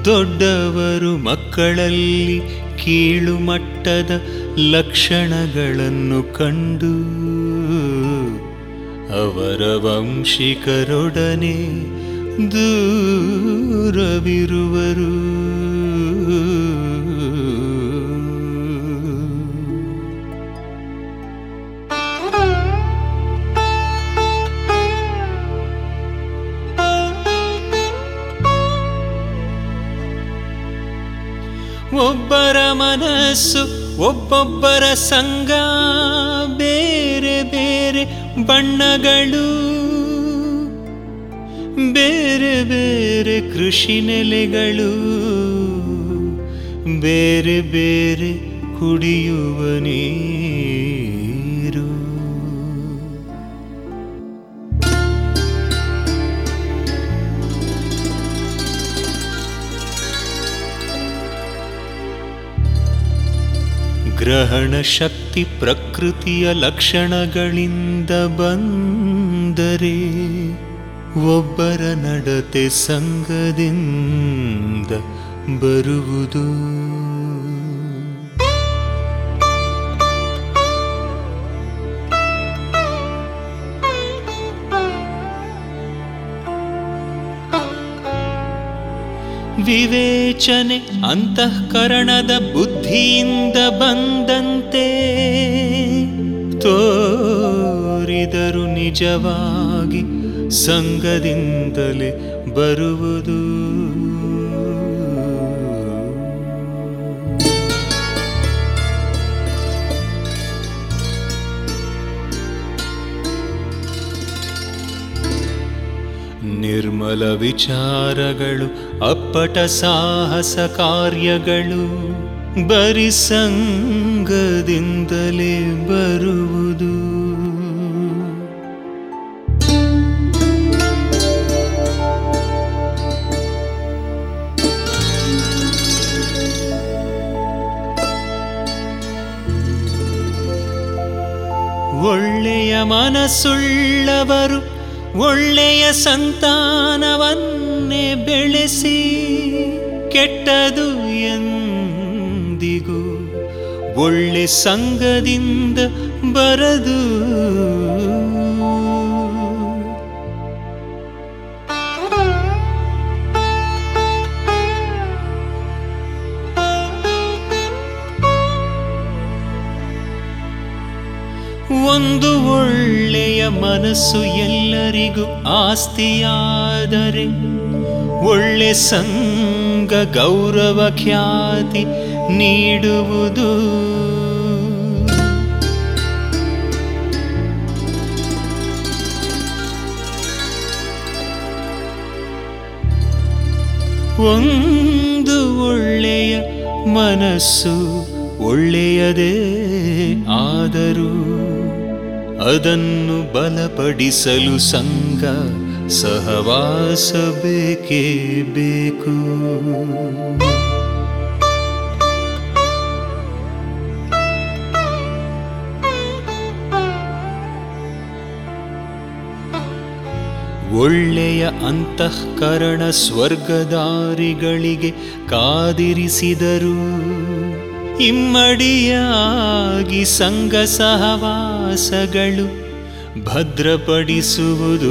ದೊಡ್ಡವರು ಮಕ್ಕಳಲ್ಲಿ ಕೀಳು ಮಟ್ಟದ ಲಕ್ಷಣಗಳನ್ನು ಕಂಡು ಅವರ ವಂಶಿಕರೊಡನೆ ದೂರವಿರುವರು ಒಬ್ಬರ ಮನಸ್ಸು ಒಬ್ಬೊಬ್ಬರ ಸಂಗ ಬೇರೆ ಬೇರೆ ಬಣ್ಣಗಳು ಬೇರೆ ಬೇರೆ ಕೃಷಿ ನೆಲೆಗಳು ಬೇರೆ ಬೇರೆ ಕುಡಿಯುವ ನೀರು ಗ್ರಹಣ ಶಕ್ತಿ ಪ್ರಕೃತಿಯ ಲಕ್ಷಣಗಳಿಂದ ಬಂದರೆ ಒಬ್ಬರ ನಡತೆ ಸಂಗದಿಂದ ಬರುವುದು ವಿವೇಚನೆ ಅಂತಃಕರಣದ ಬುದ್ಧಿಯಿಂದ ಬಂದಂತೆ ತೋರಿದರು ನಿಜವಾಗಿ ಸಂಘದಿಂದಲೇ ಬರುವುದು ನಿರ್ಮಲ ವಿಚಾರಗಳು ಅಪ್ಪಟ ಸಾಹಸ ಕಾರ್ಯಗಳು ಬರಿ ಸಂಗದಿಂದಲೇ ಬರುವುದು ಒಳ್ಳೆಯ ಮನಸ್ಸುಳ್ಳವರು ಒಳ್ಳೆಯ ಸಂತಾನವನ್ನೇ ಬೆಳೆಸಿ ಕೆಟ್ಟದು ಎಂದಿಗೂ ಒಳ್ಳೆ ಸಂಘದಿಂದ ಬರದು ಒಂದು ಒಳ್ಳೆಯ ಮನಸ್ಸು ಎಲ್ಲರಿಗೂ ಆಸ್ತಿಯಾದರೆ ಒಳ್ಳೆ ಸಂಘ ಗೌರವ ಖ್ಯಾತಿ ನೀಡುವುದು ಒಂದು ಒಳ್ಳೆಯ ಮನಸ್ಸು ಒಳ್ಳೆಯದೇ ಆದರೂ ಅದನ್ನು ಬಲಪಡಿಸಲು ಸಂಘ ಸಹವಾಸ ಬೇಕೇ ಬೇಕು ಒಳ್ಳೆಯ ಅಂತಃಕರಣ ಸ್ವರ್ಗದಾರಿಗಳಿಗೆ ಕಾದಿರಿಸಿದರು ಇಮ್ಮಡಿಯಾಗಿ ಸಂಘ ಸಹವಾಸಗಳು ಭದ್ರಪಡಿಸುವುದು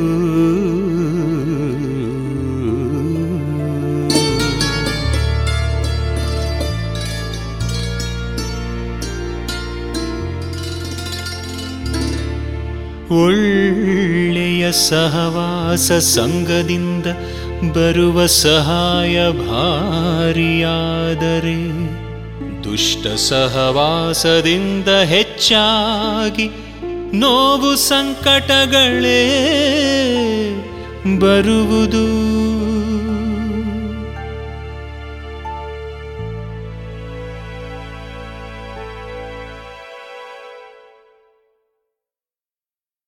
ಒಳ್ಳೆಯ ಸಹವಾಸ ಸಂಘದಿಂದ ಬರುವ ಸಹಾಯ ಭಾರಿಯಾದರೆ ದುಷ್ಟ ಸಹವಾಸದಿಂದ ಹೆಚ್ಚಾಗಿ ನೋವು ಸಂಕಟಗಳೇ ಬರುವುದು